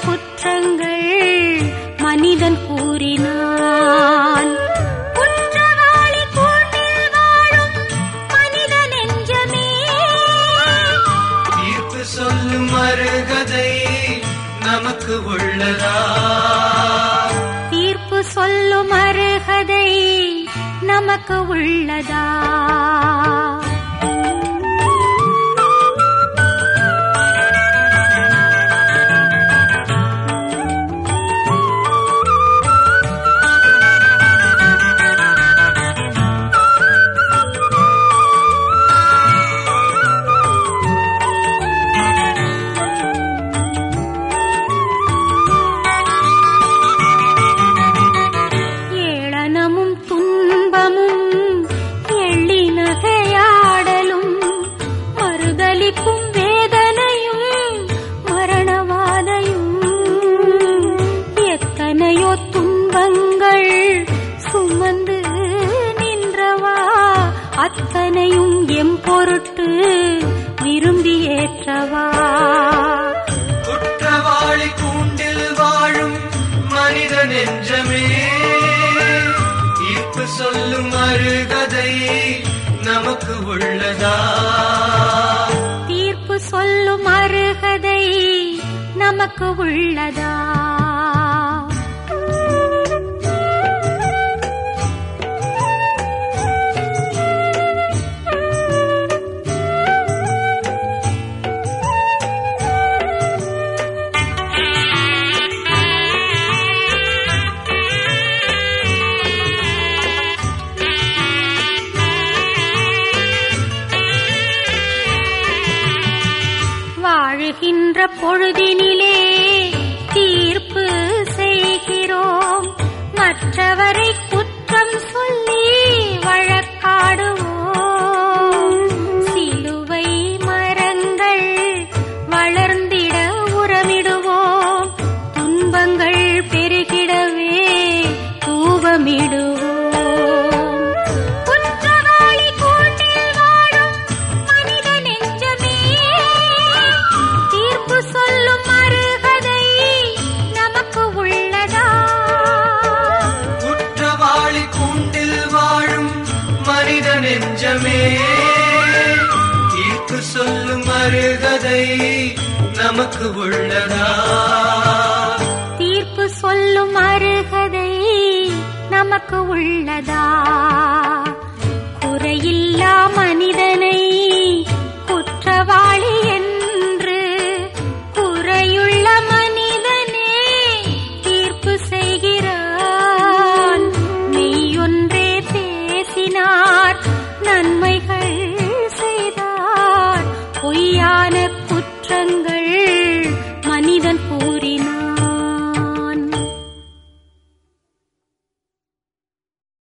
குற்றங்கள் மனிதன் கூறினான் குற்றவாளி கூண்டில் வாழும் மனித நெஞ்சமே தீர்ப்பு சொல்லும் மறுகதை நமக்கு உள்ளதா தீர்ப்பு சொல்லும் அருகதை நமக்கு உள்ளதா ஏளனமும் துன்பமும் எள்ளி நகையாடலும் மறுதலிக்கும் வேதனையும் மரணவாதையும் எத்தனையோ துன்பங்கள் சுமந்து நின்றவா அத்தனையும் எம் பொருட்டு விரும்பி ஏற்றவா குற்றவாளி கூண்டில் வாழும் மனித நெஞ்சமே தீர்ப்பு சொல்லும் மறுகதை நமக்கு உள்ளதா தீர்ப்பு சொல்லும் அருகதை நமக்கு உள்ளதா வாழுகின்ற பொழுதினிலே தீர்ப்பு செய்கிறோம் மற்றவரை குற்றம் சொல்லி வழக்காடுவோம் சிலுவை மரங்கள் வளர்ந்திட உரமிடுவோம் துன்பங்கள் பெருகிடவே தூவமிடுவோம் குற்றவாளி கூண்டில் வாழும் மனித நெஞ்சமே தீர்ப்பு சொல்லும் அருகதை நமக்கு உள்ளதா குற்றவாளி கூண்டில் வாழும் மனித நெஞ்சமே தீர்ப்பு சொல்லும் மறுகதை நமக்கு உள்ளதா தீர்ப்பு சொல்லும் அருகதை நமக்கு உள்ளதா